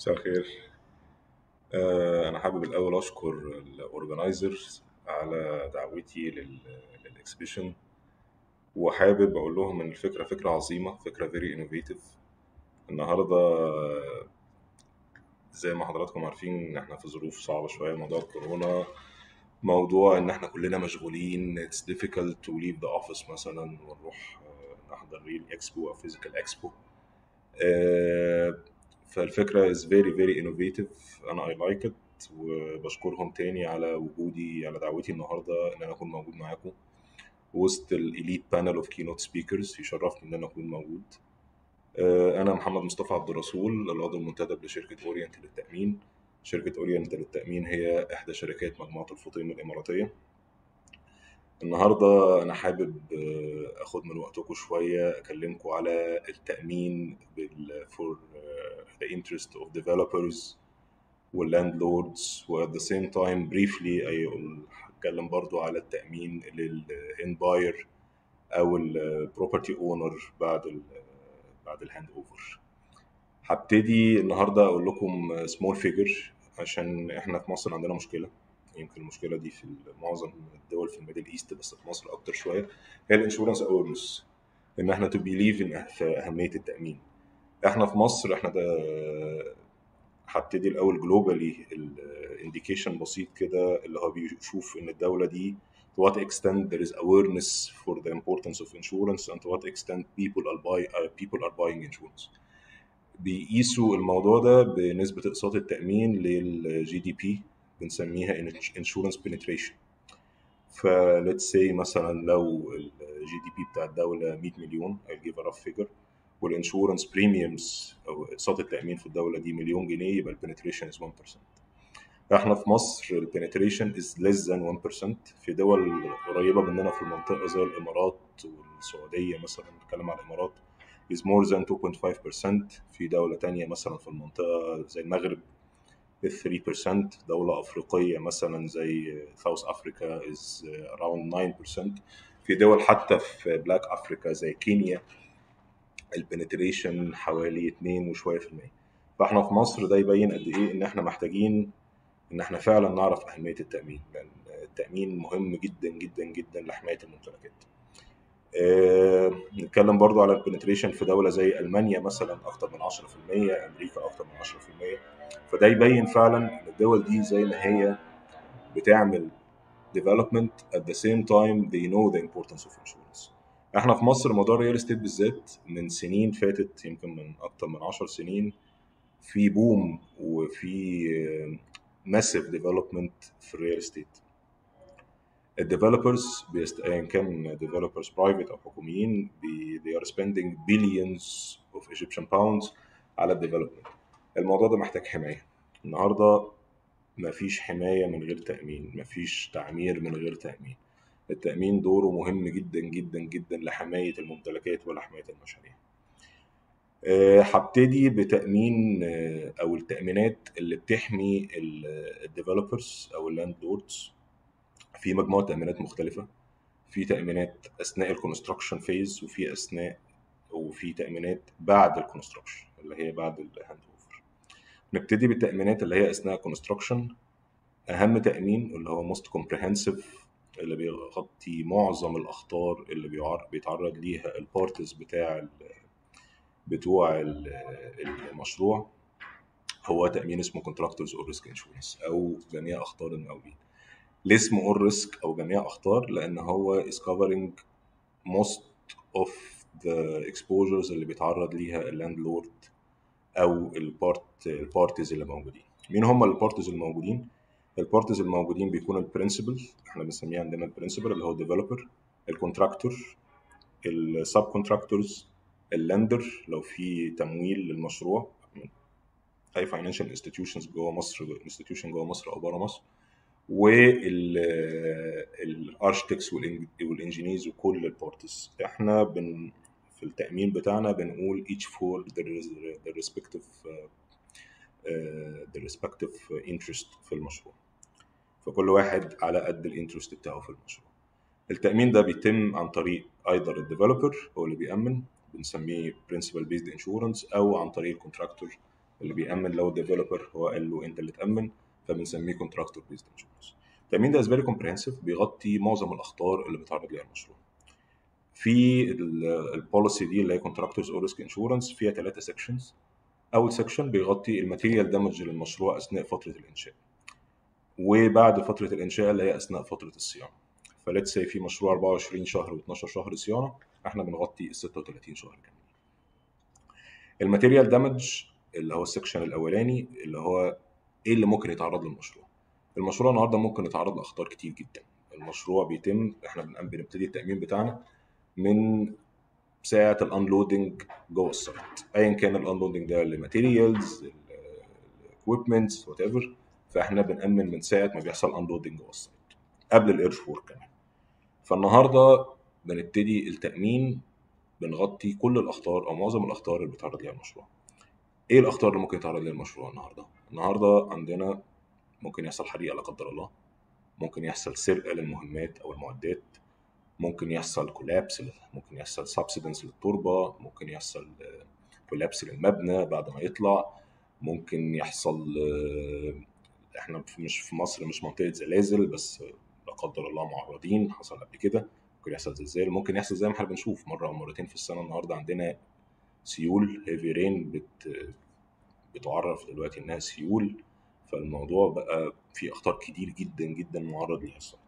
مساء الخير آه، أنا حابب الأول أشكر الأورجنايزرز على دعوتي للإكسبيشن وحابب أقول لهم إن الفكرة فكرة عظيمة فكرة very innovative النهاردة آه، زي ما حضراتكم عارفين إن إحنا في ظروف صعبة شوية موضوع الكورونا موضوع إن إحنا كلنا مشغولين it's difficult to leave the office مثلا ونروح آه، نحضر ريل إكسبو أو فيزيكال إكسبو فالفكرة is very very innovative أنا I like it وبشكرهم تاني على وجودي على دعوتي النهاردة إن أنا أكون موجود معاكم وسط الإليت بانل أوف كينوت سبيكرز يشرفني إن أنا أكون موجود آه، أنا محمد مصطفى عبد الرسول العضو المنتدب لشركة أورينت للتأمين شركة أورينت للتأمين هي إحدى شركات مجموعة الفطيم الإماراتية النهاردة أنا حابب آه، أخد من وقتكم شوية أكلمكم على التأمين بال for آه، the interest of developers واللاندلوردز و at the same time briefly أقول- هتكلم برضو على التأمين للهند باير أو البروبرتي اونر بعد ال بعد الهاند اوفر هبتدي النهارده اقول لكم سمول فيجر عشان احنا في مصر عندنا مشكله يمكن المشكله دي في معظم الدول في الميدل ايست بس في مصر اكتر شويه هي الانشورنس اويرنس ان احنا تو بيليف ان في اهميه التامين احنا في مصر احنا ده هبتدي الاول جلوبالي الانديكيشن بسيط كده اللي هو بيشوف ان الدوله دي to what extent there is awareness for the importance of insurance and to what extent people are, buy, uh, people are buying insurance. بيقيسوا الموضوع ده بنسبة إقساط التأمين للجي دي بي بنسميها insurance penetration. ف let's say مثلا لو الجي دي بي بتاع الدولة 100 مليون I'll give a rough figure والانشورنس بريميومز أو إقساط التأمين في الدولة دي مليون جنيه يبقى البنتريشن is 1%. احنا في مصر البنتريشن is less than 1% في دول قريبة مننا في المنطقة زي الإمارات والسعودية مثلا نتكلم على الإمارات is more than 2.5% في دولة تانية مثلا في المنطقة زي المغرب is 3% دولة أفريقية مثلا زي South Africa is around 9% في دول حتى في بلاك أفريكا زي كينيا البنتريشن حوالي 2 وشوية في المية فاحنا في مصر ده يبين قد إيه إن احنا محتاجين ان احنا فعلا نعرف اهميه التامين لان التامين مهم جدا جدا جدا لحمايه الممتلكات آه، نتكلم برضو على البنتريشن في دوله زي المانيا مثلا اكتر من 10% امريكا اكتر من 10% فده يبين فعلا ان الدول دي زي ما هي بتعمل development at the same time they know the importance of insurance احنا في مصر موضوع الريال استيت بالذات من سنين فاتت يمكن من اكتر من 10 سنين في بوم وفي ماسيف ديفلوبمنت في الريال استيت الديفلوبرز بيست... ايا كان ديفلوبرز برايفت او حكوميين بي... they are spending billions of Egyptian pounds على الديفلوبمنت الموضوع ده محتاج حمايه النهارده مفيش حمايه من غير تامين مفيش تعمير من غير تامين التامين دوره مهم جدا جدا جدا لحمايه الممتلكات ولحمايه المشاريع آه، هبتدي بتأمين آه، أو التأمينات اللي بتحمي الديفلوبرز أو اللاند لوردز في مجموعة تأمينات مختلفة في تأمينات أثناء الكونستراكشن فيز وفي أثناء وفي تأمينات بعد الكونستراكشن اللي هي بعد الهاند اوفر نبتدي بالتأمينات اللي هي أثناء الكونستراكشن أهم تأمين اللي هو موست كومبريهنسيف اللي بيغطي معظم الأخطار اللي بيعر- بيتعرض ليها البارتيز بتاع ال- بتوع ال- المشروع هو تأمين اسمه كونتراكتورز اور ريسك انشورنس أو جميع أخطار المقاولين. ليه اسمه اور ريسك أو جميع أخطار؟ لأن هو is covering most of the exposures اللي بيتعرض ليها اللاند لورد أو البارت البارتيز اللي موجودين. مين هم البارتيز الموجودين؟ البارتيز الموجودين بيكون البرنسبل احنا بنسميه عندنا البرنسبل اللي هو الديفلوبر الكونتراكتور السب كونتراكتورز اللندر لو في تمويل للمشروع من اي فاينانشال انستتيوشنز جوه مصر انستتيوشن جوه مصر او بره مصر والارشتكس والانجينيرز وكل البارتيز احنا بن في التامين بتاعنا بنقول each for the, the respective uh, uh, the respective interest في المشروع فكل واحد على قد الانترست بتاعه في المشروع التامين ده بيتم عن طريق ايذر الديفلوبر هو اللي بيامن بنسميه principal based insurance او عن طريق الكونتراكتور اللي بيأمن لو الديفلوبر هو قال له انت اللي تأمن فبنسميه كونتراكتور بيزد انشورنس التأمين ده فيري كومبريهنسيف بيغطي معظم الأخطار اللي بيتعرض ليها المشروع في البوليسي دي اللي هي كونتراكتورز اور ريسك انشورنس فيها ثلاثة سيكشنز اول سيكشن بيغطي الماتيريال دامج للمشروع اثناء فتره الانشاء وبعد فتره الانشاء اللي هي اثناء فتره الصيانه فليتس سي في مشروع 24 شهر و12 شهر صيانه احنا بنغطي ال 36 شهر كاملين الماتيريال دامج اللي هو السكشن الاولاني اللي هو ايه اللي ممكن يتعرض للمشروع المشروع النهارده ممكن يتعرض لاخطار كتير جدا المشروع بيتم احنا بنبتدي التامين بتاعنا من ساعه الانلودنج جوه السايت ايا كان الانلودنج ده لماتيريالز الاكويبمنتس وات ايفر فاحنا بنامن من ساعه ما بيحصل انلودنج جوه السايت قبل الايرث وورك كمان فالنهارده بنبتدي التامين بنغطي كل الاخطار او معظم الاخطار اللي بيتعرض ليها المشروع ايه الاخطار اللي ممكن يتعرض ليها المشروع النهارده النهارده عندنا ممكن يحصل حريقه لا قدر الله ممكن يحصل سرقه للمهمات او المعدات ممكن يحصل كولابس ممكن يحصل سبسيدنس للتربه ممكن يحصل كولابس للمبنى بعد ما يطلع ممكن يحصل احنا مش في مصر مش منطقه زلازل بس لا قدر الله معرضين حصل قبل كده ممكن يحصل زلزال ممكن يحصل زي ما احنا بنشوف مره او مرتين في السنه النهارده عندنا سيول هيفي رين بت بتعرف دلوقتي انها سيول فالموضوع بقى فيه اخطار كتير جدا جدا معرض ليها السايت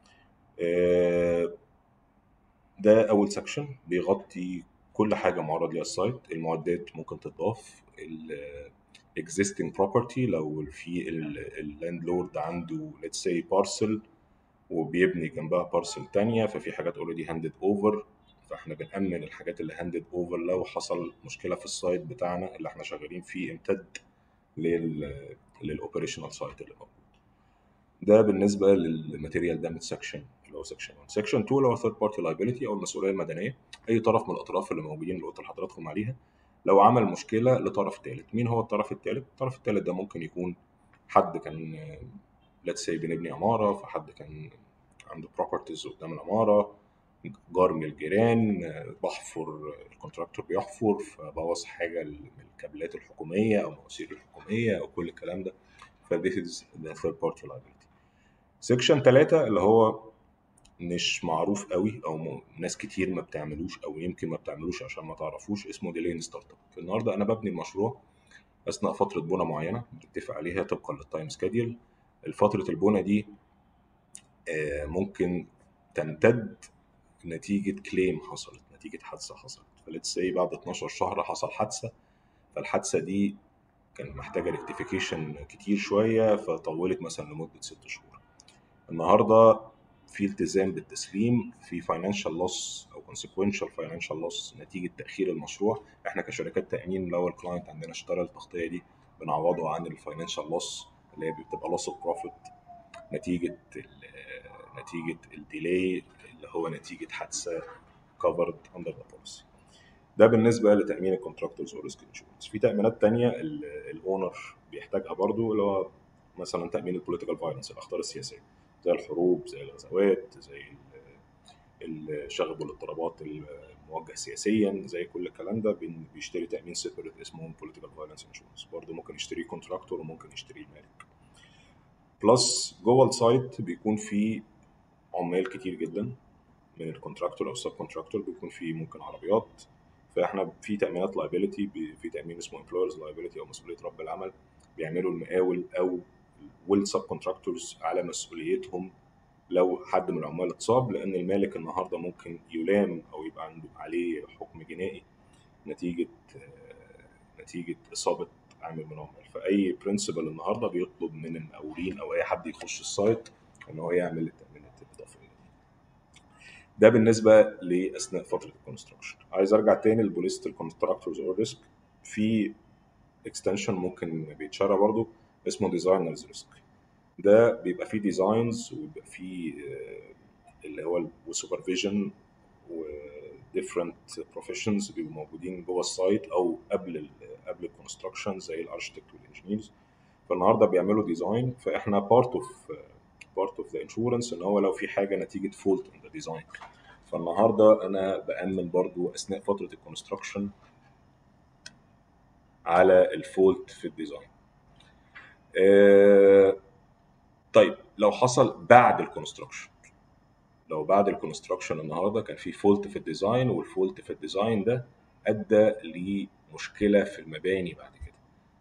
ده اول سكشن بيغطي كل حاجه معرض ليها السايت المعدات ممكن تضاف existing property لو في اللاند لورد عنده let's say parcel وبيبني جنبها بارسل تانية ففي حاجات اوريدي هاندد اوفر فاحنا بنأمن الحاجات اللي هاندد اوفر لو حصل مشكلة في السايت بتاعنا اللي احنا شغالين فيه امتد لل للاوبريشنال سايت اللي موجود ده بالنسبة للماتيريال دامج سكشن اللي هو سكشن 1 سكشن 2 اللي هو ثيرد بارتي لايبيلتي او المسؤولية المدنية اي طرف من الاطراف اللي موجودين اللي قلت لحضراتكم عليها لو عمل مشكلة لطرف ثالث مين هو الطرف الثالث الطرف الثالث ده ممكن يكون حد كان ليتس سي بنبني عمارة فحد كان عنده بروبرتيز قدام العمارة جار من الجيران بحفر الكونتراكتور بيحفر فبوظ حاجة من الكابلات الحكومية أو مواسير الحكومية أو كل الكلام ده فذيس از ذا ثيرد بارتي liability سيكشن 3 اللي هو مش معروف قوي او ناس كتير ما بتعملوش او يمكن ما بتعملوش عشان ما تعرفوش اسمه ديلين ستارت اب النهارده انا ببني المشروع اثناء فتره بنى معينه بنتفق عليها طبقا للتايم سكادول فتره البنى دي ممكن تمتد نتيجه كليم حصلت نتيجه حادثه حصلت فليتس سي بعد 12 شهر حصل حادثه فالحادثه دي كان محتاجه ريكتيفيكيشن كتير شويه فطولت مثلا لمده ست شهور النهارده في التزام بالتسليم في فاينانشال لوس او كونسيكونشال فاينانشال لوس نتيجه تاخير المشروع احنا كشركات تامين لو الكلاينت عندنا اشترى التغطيه دي بنعوضه عن الفاينانشال لوس اللي هي بتبقى لوس اوف بروفيت نتيجه نتيجه الديلي اللي هو نتيجه حادثه كفرد اندر ذا بوليسي ده بالنسبه لتامين الكونتراكتورز او ريسك انشورنس في تامينات تانية الاونر بيحتاجها برضو اللي هو مثلا تامين البوليتيكال فايلنس الاخطار السياسيه زي الحروب زي الغزوات زي الشغب والاضطرابات الموجه سياسيا زي كل الكلام ده بيشتري تامين سيبريت اسمه بوليتيكال فايلنس انشورنس برضه ممكن يشتري كونتراكتور وممكن يشتري المالك بلس جوه السايت بيكون في عمال كتير جدا من الكونتراكتور او السب كونتراكتور بيكون في ممكن عربيات فاحنا في تامينات لايبيلتي في تامين اسمه امبلويرز لايبيلتي او مسؤوليه رب العمل بيعملوا المقاول او والسب كونتراكتورز على مسؤوليتهم لو حد من العمال اتصاب لان المالك النهارده ممكن يلام او يبقى عنده عليه حكم جنائي نتيجه نتيجه اصابه عامل من العمال فاي برنسبل النهارده بيطلب من المقاولين او اي حد يخش السايت ان هو يعمل التامينات الاضافيه ده بالنسبه لاثناء فتره الكونستراكشن عايز ارجع تاني لبوليست الكونتراكتورز اور ريسك في اكستنشن ممكن بيتشرى برضه اسمه ديزاينرز ريسك ده بيبقى فيه ديزاينز وبيبقى فيه اللي هو وسوبرفيجن وديفرنت بروفيشنز بيبقوا موجودين جوه السايت او قبل ال قبل الكونستراكشن زي الاركتكت والانجينيرز فالنهارده بيعملوا ديزاين فاحنا بارت اوف بارت اوف ذا انشورنس ان هو لو في حاجه نتيجه فولت ان ذا ديزاين فالنهارده انا بامن برضو اثناء فتره الكونستراكشن على الفولت في الديزاين آه، طيب لو حصل بعد الكونستراكشن لو بعد الكونستراكشن النهارده كان في فولت في الديزاين والفولت في الديزاين ده ادى لمشكله في المباني بعد كده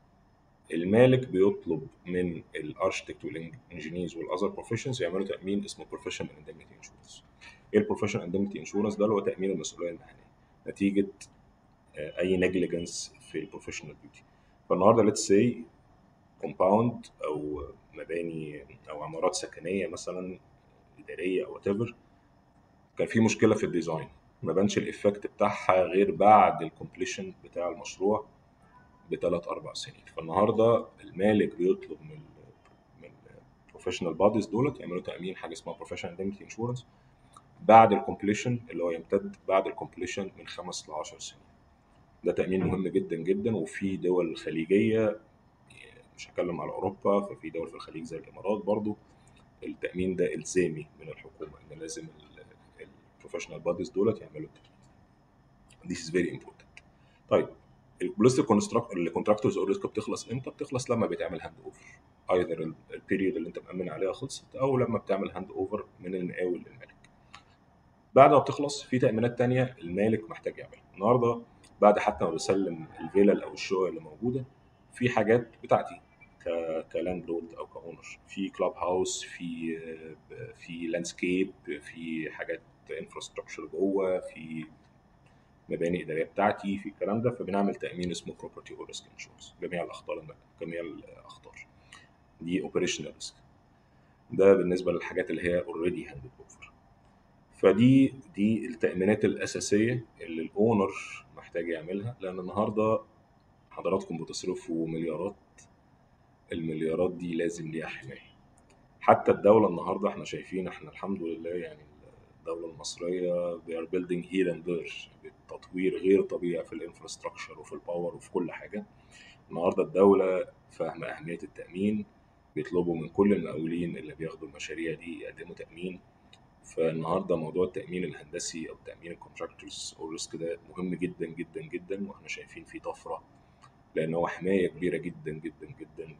المالك بيطلب من الارشتكت والانجينيرز والاذر بروفيشنز يعملوا تامين اسمه بروفيشنال اندمنتي انشورنس ايه البروفيشنال اندمنتي انشورنس ده اللي هو تامين المسؤوليه المهنيه نتيجه آه، اي نيجليجنس في البروفيشنال ديوتي فالنهارده ليتس سي كومباوند او مباني او عمارات سكنيه مثلا اداريه او وات كان في مشكله في الديزاين ما بانش الافكت بتاعها غير بعد الكومبليشن بتاع المشروع بثلاث اربع سنين فالنهارده المالك بيطلب من من البروفيشنال بوديز دولت يعملوا تامين حاجه اسمها بروفيشنال اندمتي انشورنس بعد الكومبليشن اللي هو يمتد بعد الكومبليشن من خمس ل 10 سنين ده تامين مهم جدا جدا وفي دول خليجيه مش هتكلم على اوروبا ففي دول في الخليج زي الامارات برضو التامين ده الزامي من الحكومه ان لازم البروفيشنال بوديز دولت يعملوا التامين This is very important طيب البوليستيك الكونتراكتورز اور ريسك بتخلص امتى؟ بتخلص لما بيتعمل هاند اوفر ايذر البيريود اللي انت مأمن عليها خلصت او لما بتعمل هاند اوفر من المقاول للمالك. بعد ما بتخلص في تأمينات تانية المالك محتاج يعملها. النهارده بعد حتى ما بسلم الفيلل او الشقق اللي موجوده في حاجات بتاعتي كلاند لورد او كاونر في كلاب هاوس في في لاندسكيب في حاجات انفراستراكشر جوه في مباني اداريه بتاعتي في الكلام ده فبنعمل تامين اسمه بروبرتي اور ريسك انشورنس جميع الاخطار جميع الاخطار دي اوبريشنال ريسك ده بالنسبه للحاجات اللي هي اوريدي هاندد اوفر فدي دي التامينات الاساسيه اللي الاونر محتاج يعملها لان النهارده حضراتكم بتصرفوا مليارات المليارات دي لازم ليها حمايه حتى الدوله النهارده احنا شايفين احنا الحمد لله يعني الدوله المصريه they are building here and there بتطوير غير طبيعي في الانفراستراكشر وفي الباور وفي كل حاجه النهارده الدوله فاهمه اهميه التامين بيطلبوا من كل المقاولين اللي بياخدوا المشاريع دي يقدموا تامين فالنهارده موضوع التامين الهندسي او تامين الكونتراكتورز او الريسك ده مهم جدا جدا جدا واحنا شايفين فيه طفره لان هو حمايه كبيره جدا جدا جدا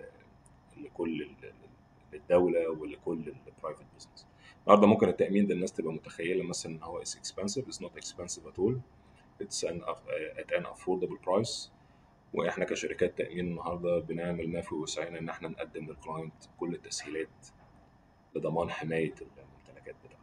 لكل للدوله ولكل البرايفت بزنس النهارده ممكن التامين ده الناس تبقى متخيله مثلا ان هو is expensive it's not expensive at all it's an at an affordable price واحنا كشركات تامين النهارده بنعمل ما في وسعنا ان احنا نقدم للكلاينت كل التسهيلات لضمان حمايه الممتلكات بتاعته.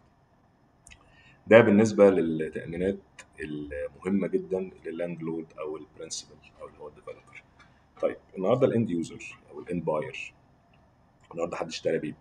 ده بالنسبه للتامينات المهمه جدا لللاند لورد او البرنسبل او اللي هو الديفلوبر. طيب النهارده الاند يوزر او الاند باير النهارده حد اشترى بيت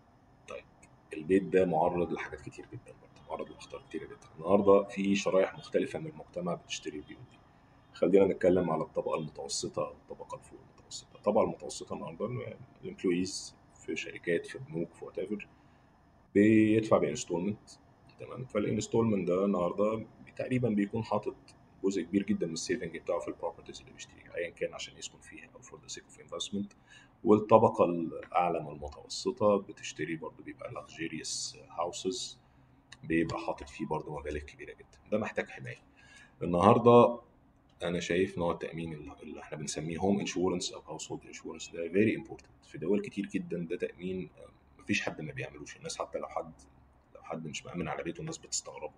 البيت ده معرض لحاجات كتير جدا برضه معرض لاخطار كتير جدا النهارده في شرائح مختلفه من المجتمع بتشتري البيوت دي خلينا نتكلم على الطبقه المتوسطه او الطبقه الفوق المتوسطه الطبقه المتوسطه النهارده الامبلويز في شركات في بنوك في وات ايفر بيدفع بانستولمنت تمام فالانستولمنت ده النهارده تقريبا بيكون حاطط جزء كبير جدا من السيفنج بتاعه في البروبرتيز اللي بيشتريها ايا كان عشان يسكن فيها او فور ذا سيك اوف انفستمنت والطبقة الأعلى من المتوسطة بتشتري برضو بيبقى luxurious houses بيبقى حاطط فيه برضو مبالغ كبيرة جدا ده محتاج حماية النهاردة أنا شايف نوع التأمين اللي احنا بنسميه هوم انشورنس أو هاوس هولد انشورنس ده فيري امبورتنت في دول كتير جدا ده تأمين مفيش حد ما بيعملوش الناس حتى لو حد لو حد مش مأمن على بيته الناس بتستغربه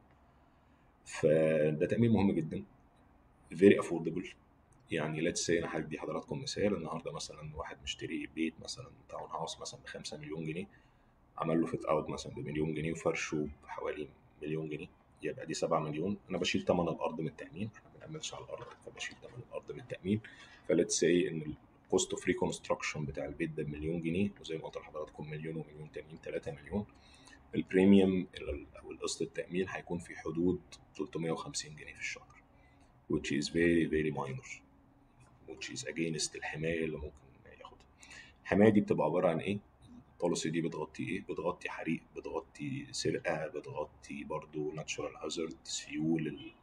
فده تأمين مهم جدا فيري افوردبل يعني ليتس سي انا هدي حضراتكم مثال النهارده مثلا واحد مشتري بيت مثلا تاون هاوس مثلا ب 5 مليون جنيه عمل له فيت اوت مثلا بمليون جنيه وفرشه بحوالي مليون جنيه يبقى دي 7 مليون انا بشيل ثمن الارض من التامين احنا ما بنعملش على الارض فبشيل ثمن الارض من التامين فليتس سي ان الكوست اوف ريكونستراكشن بتاع البيت ده بمليون جنيه وزي ما قلت لحضراتكم مليون ومليون تانيين 3 مليون البريميوم او القسط التامين هيكون في حدود 350 جنيه في الشهر which is very very minor which is against الحمايه اللي ممكن ياخدها الحمايه دي بتبقى عباره عن ايه البوليسي دي بتغطي ايه بتغطي حريق بتغطي سرقه بتغطي برضو ناتشورال هازارد سيول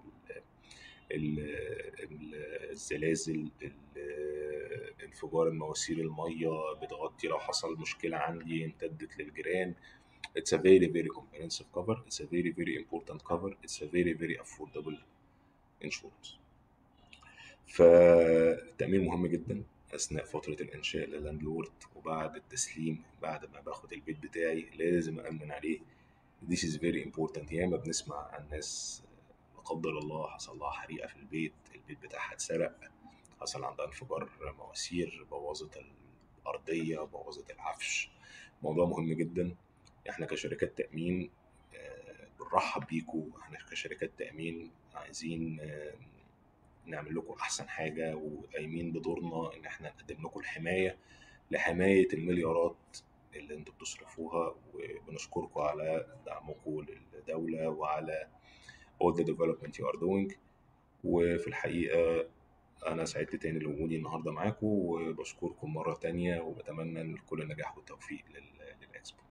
الزلازل انفجار المواسير الميه بتغطي لو حصل مشكله عندي امتدت للجيران it's a very very comprehensive cover it's a very very important cover it's a very very affordable insurance فالتأمين مهم جدا أثناء فترة الإنشاء للاندلورد وبعد التسليم بعد ما باخد البيت بتاعي لازم أأمن عليه This is very important ياما بنسمع عن ناس لا قدر الله حصل لها حريقة في البيت البيت بتاعها اتسرق حصل عندها انفجار مواسير بوظت الأرضية بوظت العفش موضوع مهم جدا احنا كشركات تأمين آه، بنرحب بيكم احنا كشركات تأمين عايزين آه، نعمل لكم أحسن حاجة وقايمين بدورنا إن احنا نقدم لكم الحماية لحماية المليارات اللي انتوا بتصرفوها وبنشكركم على دعمكم للدولة وعلى all the development you are doing وفي الحقيقة أنا سعدت تاني لوجودي النهاردة معاكم وبشكركم مرة تانية وبتمنى كل النجاح والتوفيق لل- للإكسبو